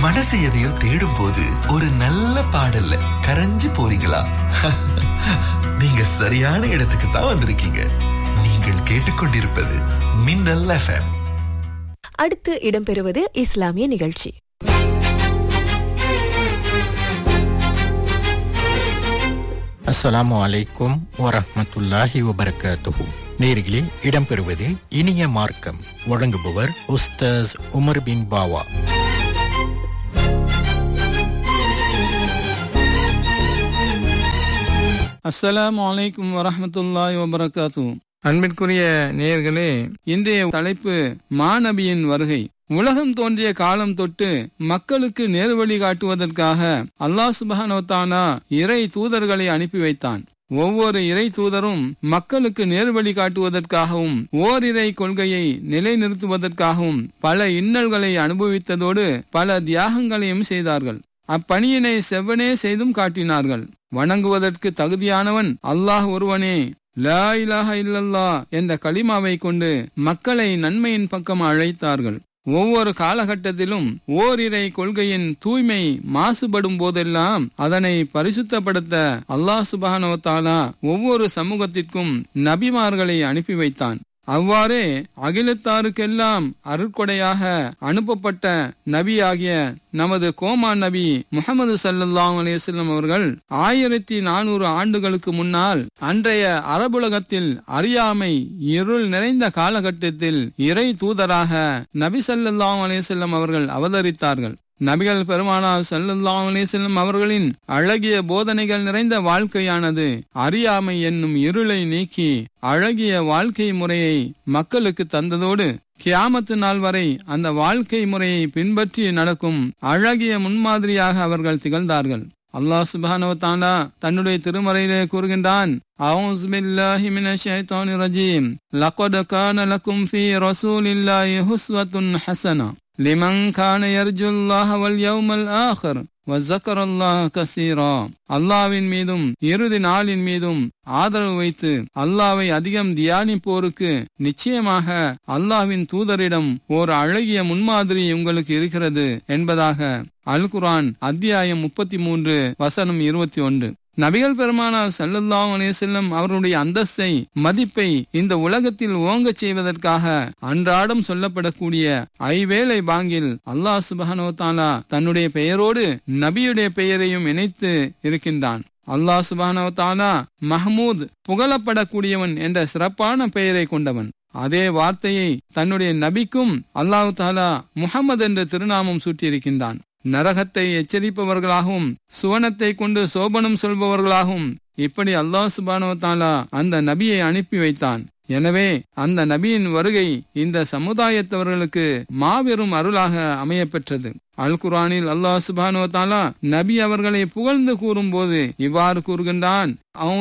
மனசு எதையோ தேடும் போது ஒரு நல்ல பாடல்ல கரைஞ்சு போறீங்களா நீங்க சரியான இடத்துக்கு தான் வந்திருக்கீங்க நீங்கள் கேட்டுக்கொண்டிருப்பது மின்னல் எஃப்எம் அடுத்து இடம்பெறுவது இஸ்லாமிய நிகழ்ச்சி அஸ்ஸலாமு அலைக்கும் வரஹ்மத்துல்லாஹி வபரகாத்துஹு நேர்களே இடம்பெறுவது இனிய மார்க்கம் வழங்குபவர் உஸ்தாஸ் உமர் பின் பாவா அஸ்ஸலாமு அலைக்கும் வரஹ்மத்துல்லாஹி வபரகாத்து அன்பிற்குரிய நேயர்களே இன்றைய தலைப்பு மாநபியின் வருகை உலகம் தோன்றிய காலம் தொட்டு மக்களுக்கு நேர்வழி காட்டுவதற்காக அல்லாஹ் சுபஹானவத்தானா இறை தூதர்களை அனுப்பி வைத்தான் ஒவ்வொரு இறை தூதரும் மக்களுக்கு நேர்வழி காட்டுவதற்காகவும் ஓரிரை கொள்கையை நிலைநிறுத்துவதற்காகவும் பல இன்னல்களை அனுபவித்ததோடு பல தியாகங்களையும் செய்தார்கள் அப்பணியினை செவ்வனே செய்தும் காட்டினார்கள் வணங்குவதற்கு தகுதியானவன் அல்லாஹ் ஒருவனே லா இலாஹ இல்லல்லா என்ற களிமாவை கொண்டு மக்களை நன்மையின் பக்கம் அழைத்தார்கள் ஒவ்வொரு காலகட்டத்திலும் ஓரிரை கொள்கையின் தூய்மை மாசுபடும் போதெல்லாம் அதனை பரிசுத்தப்படுத்த அல்லாஹ் சுபானவத்தாலா ஒவ்வொரு சமூகத்திற்கும் நபிமார்களை அனுப்பி வைத்தான் அவ்வாறே அகிலத்தாருக்கெல்லாம் அருட்கொடையாக அனுப்பப்பட்ட நபி ஆகிய நமது கோமா நபி முகமது சல்லாஹ் அலையம் அவர்கள் ஆயிரத்தி நானூறு ஆண்டுகளுக்கு முன்னால் அன்றைய அரபுலகத்தில் அறியாமை இருள் நிறைந்த காலகட்டத்தில் இறை தூதராக நபி சல்லாஹ் அலையம் அவர்கள் அவதரித்தார்கள் நபிகள் பெருமானார் சல்லுல்லாஹ் அலிசல்லம் அவர்களின் அழகிய போதனைகள் நிறைந்த வாழ்க்கையானது அறியாமை என்னும் இருளை நீக்கி அழகிய வாழ்க்கை முறையை மக்களுக்கு தந்ததோடு கியாமத்து நாள் வரை அந்த வாழ்க்கை முறையை பின்பற்றி நடக்கும் அழகிய முன்மாதிரியாக அவர்கள் திகழ்ந்தார்கள் அல்லாஹ் சுபானவ தாலா தன்னுடைய திருமறையிலே கூறுகின்றான் أعوذ بالله من الشيطان الرجيم لقد كان لكم في رسول الله حسوة حسنة لمن كان يرجو الله واليوم الآخر وذكر الله كثيرا அல்லாவின் மீதும் இறுதி நாளின் மீதும் ஆதரவு வைத்து அல்லாவை அதிகம் தியானிப்போருக்கு நிச்சயமாக அல்லாவின் தூதரிடம் ஓர் அழகிய முன்மாதிரி உங்களுக்கு இருக்கிறது என்பதாக அல் குரான் அத்தியாயம் முப்பத்தி மூன்று வசனம் இருபத்தி ஒன்று நபிகள் பெருமானார் சல்லல்லாஹ் அலையம் அவருடைய அந்தஸ்தை மதிப்பை இந்த உலகத்தில் ஓங்கச் செய்வதற்காக அன்றாடம் சொல்லப்படக்கூடிய ஐவேளை பாங்கில் அல்லாஹ் சுபஹனோ தாலா தன்னுடைய பெயரோடு நபியுடைய பெயரையும் இணைத்து இருக்கின்றான் அல்லாஹ் சுபானோ தாலா மஹமூத் புகழப்படக்கூடியவன் என்ற சிறப்பான பெயரை கொண்டவன் அதே வார்த்தையை தன்னுடைய நபிக்கும் அல்லாஹு தாலா முகமது என்ற திருநாமம் சூட்டியிருக்கின்றான் நரகத்தை எச்சரிப்பவர்களாகவும் சுவனத்தை கொண்டு சோபனம் சொல்பவர்களாகவும் இப்படி அல்லாஹ் சுபானோ தாலா அந்த நபியை அனுப்பி வைத்தான் எனவே அந்த நபியின் வருகை இந்த சமுதாயத்தவர்களுக்கு மாபெரும் அருளாக அமைய பெற்றது அல் குரானில் அல்லாஹ் சுபானோ தாலா நபி அவர்களை புகழ்ந்து கூறும் போது இவ்வாறு கூறுகின்றான்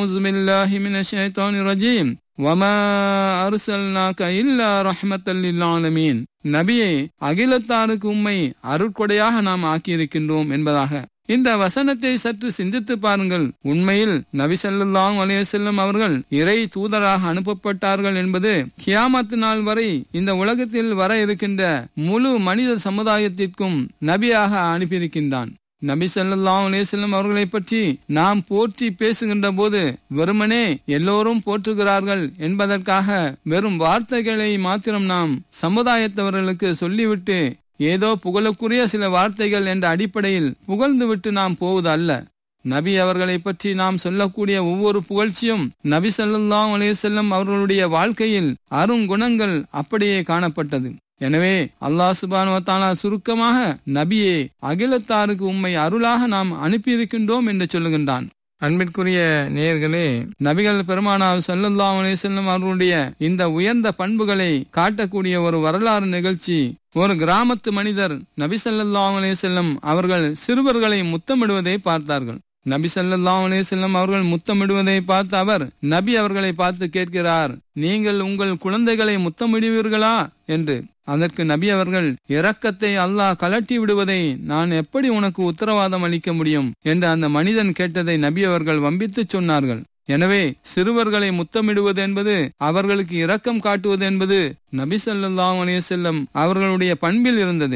ரஜீம் வமா அருசல்னாக்க இல்லா ரஹ்மத்தல் ஆலமீன் நபியை அகிலத்தாருக்கு உண்மை அருட்கொடையாக நாம் ஆக்கியிருக்கின்றோம் என்பதாக இந்த வசனத்தை சற்று சிந்தித்து பாருங்கள் உண்மையில் நபி சல்லாஹ் அலையசல்லம் அவர்கள் இறை தூதராக அனுப்பப்பட்டார்கள் என்பது கியாமத்து நாள் வரை இந்த உலகத்தில் வர இருக்கின்ற முழு மனித சமுதாயத்திற்கும் நபியாக அனுப்பியிருக்கின்றான் நபி சல்லாஹ் அலேசல்லம் அவர்களை பற்றி நாம் போற்றி பேசுகின்ற போது வெறுமனே எல்லோரும் போற்றுகிறார்கள் என்பதற்காக வெறும் வார்த்தைகளை மாத்திரம் நாம் சமுதாயத்தவர்களுக்கு சொல்லிவிட்டு ஏதோ புகழுக்குரிய சில வார்த்தைகள் என்ற அடிப்படையில் புகழ்ந்துவிட்டு நாம் போவது அல்ல நபி அவர்களை பற்றி நாம் சொல்லக்கூடிய ஒவ்வொரு புகழ்ச்சியும் நபி சல்லாஹ் அலேசல்லம் அவர்களுடைய வாழ்க்கையில் அருங்குணங்கள் அப்படியே காணப்பட்டது எனவே அல்லாஹ் சுபானுவத்தாலா சுருக்கமாக நபியே அகிலத்தாருக்கு உண்மை அருளாக நாம் அனுப்பியிருக்கின்றோம் என்று சொல்லுகின்றான் அன்பிற்குரிய நேயர்களே நபிகள் பெருமானார் சல்லல்லா அலிசல்லம் அவர்களுடைய இந்த உயர்ந்த பண்புகளை காட்டக்கூடிய ஒரு வரலாறு நிகழ்ச்சி ஒரு கிராமத்து மனிதர் நபி சல்லா அலிசல்லம் அவர்கள் சிறுவர்களை முத்தமிடுவதை பார்த்தார்கள் நபி சல்லா அலிசல்லம் அவர்கள் முத்தமிடுவதை பார்த்து அவர் நபி அவர்களை பார்த்து கேட்கிறார் நீங்கள் உங்கள் குழந்தைகளை முத்தமிடுவீர்களா என்று அதற்கு நபி அவர்கள் இரக்கத்தை அல்லாஹ் கலட்டி விடுவதை நான் எப்படி உனக்கு உத்தரவாதம் அளிக்க முடியும் என்று அந்த மனிதன் கேட்டதை நபி அவர்கள் வம்பித்து சொன்னார்கள் எனவே சிறுவர்களை முத்தமிடுவது என்பது அவர்களுக்கு இரக்கம் காட்டுவது என்பது நபி சல்லாஹ் அலைய செல்லம் அவர்களுடைய பண்பில் இருந்தது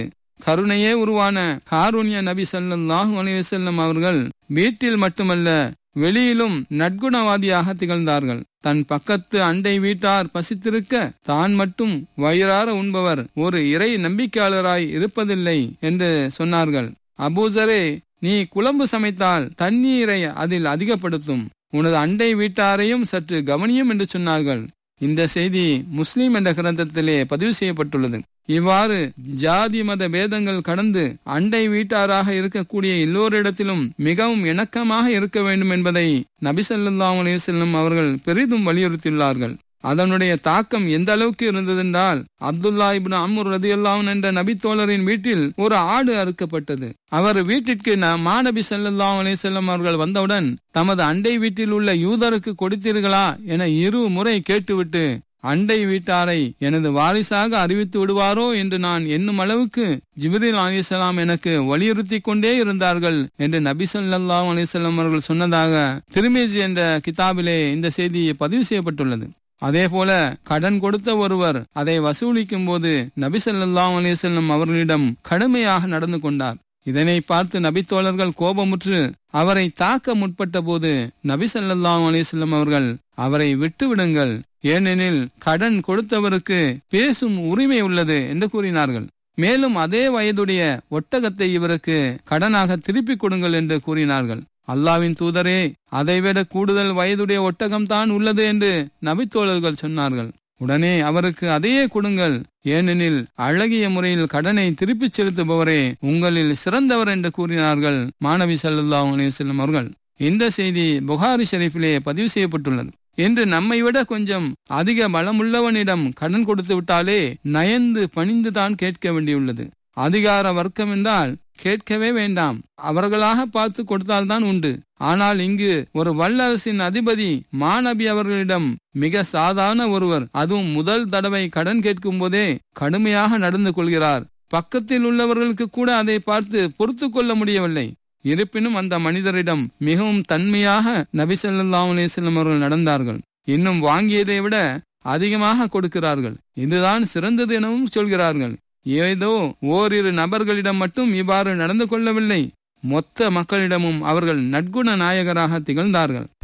கருணையே உருவான ஹாரூனிய நபி ஸல்லல்லாஹு அலைஹி வஸல்லம் அவர்கள் வீட்டில் மட்டுமல்ல வெளியிலும் நற்குணவாதியாக திகழ்ந்தார்கள் தன் பக்கத்து அண்டை வீட்டார் பசித்திருக்க தான் மட்டும் வயிறார உண்பவர் ஒரு இறை நம்பிக்கையாளராய் இருப்பதில்லை என்று சொன்னார்கள் அபூசரே நீ குழம்பு சமைத்தால் தண்ணீரை அதில் அதிகப்படுத்தும் உனது அண்டை வீட்டாரையும் சற்று கவனியும் என்று சொன்னார்கள் இந்த செய்தி முஸ்லிம் என்ற கிரந்தத்திலே பதிவு செய்யப்பட்டுள்ளது இவ்வாறு ஜாதி மத பேதங்கள் கடந்து அண்டை வீட்டாராக இருக்கக்கூடிய எல்லோரிடத்திலும் மிகவும் இணக்கமாக இருக்க வேண்டும் என்பதை நபிசல்லாஹ் அலையுசல்லம் அவர்கள் பெரிதும் வலியுறுத்தியுள்ளார்கள் அதனுடைய தாக்கம் எந்த அளவுக்கு இருந்ததென்றால் அப்துல்லா இப்னு அம்முர் ரதி என்ற நபித்தோழரின் வீட்டில் ஒரு ஆடு அறுக்கப்பட்டது அவர் வீட்டிற்கு மாநபி சல்லாஹ் அலிசல்லம் அவர்கள் வந்தவுடன் தமது அண்டை வீட்டில் உள்ள யூதருக்கு கொடுத்தீர்களா என இரு முறை கேட்டுவிட்டு அண்டை வீட்டாரை எனது வாரிசாக அறிவித்து விடுவாரோ என்று நான் எண்ணும் அளவுக்கு ஜிப்ரில் அலிசலாம் எனக்கு வலியுறுத்தி கொண்டே இருந்தார்கள் என்று நபி சொல்லாஹ் அலிசல்லாம் அவர்கள் சொன்னதாக திருமேஜி என்ற கிதாபிலே இந்த செய்தி பதிவு செய்யப்பட்டுள்ளது அதே போல கடன் கொடுத்த ஒருவர் அதை வசூலிக்கும் போது நபி சொல்லாஹ் அலிசல்லம் அவர்களிடம் கடுமையாக நடந்து கொண்டார் இதனை பார்த்து நபித்தோழர்கள் கோபமுற்று அவரை தாக்க முற்பட்ட போது நபி சல்லாஹ் அலிஸ்லம் அவர்கள் அவரை விட்டு விடுங்கள் ஏனெனில் கடன் கொடுத்தவருக்கு பேசும் உரிமை உள்ளது என்று கூறினார்கள் மேலும் அதே வயதுடைய ஒட்டகத்தை இவருக்கு கடனாக திருப்பிக் கொடுங்கள் என்று கூறினார்கள் அல்லாவின் தூதரே அதைவிட கூடுதல் வயதுடைய ஒட்டகம் தான் உள்ளது என்று நபித்தோழர்கள் சொன்னார்கள் உடனே அவருக்கு அதையே கொடுங்கள் ஏனெனில் அழகிய முறையில் கடனை திருப்பிச் செலுத்துபவரே உங்களில் சிறந்தவர் என்று கூறினார்கள் மாணவி சல்லா அலிசல்லம் அவர்கள் இந்த செய்தி புகாரி ஷெரீஃபிலே பதிவு செய்யப்பட்டுள்ளது என்று நம்மை விட கொஞ்சம் அதிக பலமுள்ளவனிடம் கடன் கொடுத்து விட்டாலே நயந்து பணிந்துதான் கேட்க வேண்டியுள்ளது அதிகார வர்க்கம் என்றால் கேட்கவே வேண்டாம் அவர்களாக பார்த்து கொடுத்தால்தான் உண்டு ஆனால் இங்கு ஒரு வல்லரசின் அதிபதி மாநபி அவர்களிடம் மிக சாதாரண ஒருவர் அதுவும் முதல் தடவை கடன் கேட்கும் போதே கடுமையாக நடந்து கொள்கிறார் பக்கத்தில் உள்ளவர்களுக்கு கூட அதை பார்த்து பொறுத்து கொள்ள முடியவில்லை இருப்பினும் அந்த மனிதரிடம் மிகவும் தன்மையாக நபி ஸல்லல்லாஹு அலைஹி வஸல்லம் அவர்கள் நடந்தார்கள் இன்னும் வாங்கியதை விட அதிகமாக கொடுக்கிறார்கள் இதுதான் சிறந்தது எனவும் சொல்கிறார்கள் ஏதோ ஓரிரு நபர்களிடம் மட்டும் இவ்வாறு நடந்து கொள்ளவில்லை மொத்த மக்களிடமும் அவர்கள் நற்குண நாயகராக திகழ்ந்தார்கள்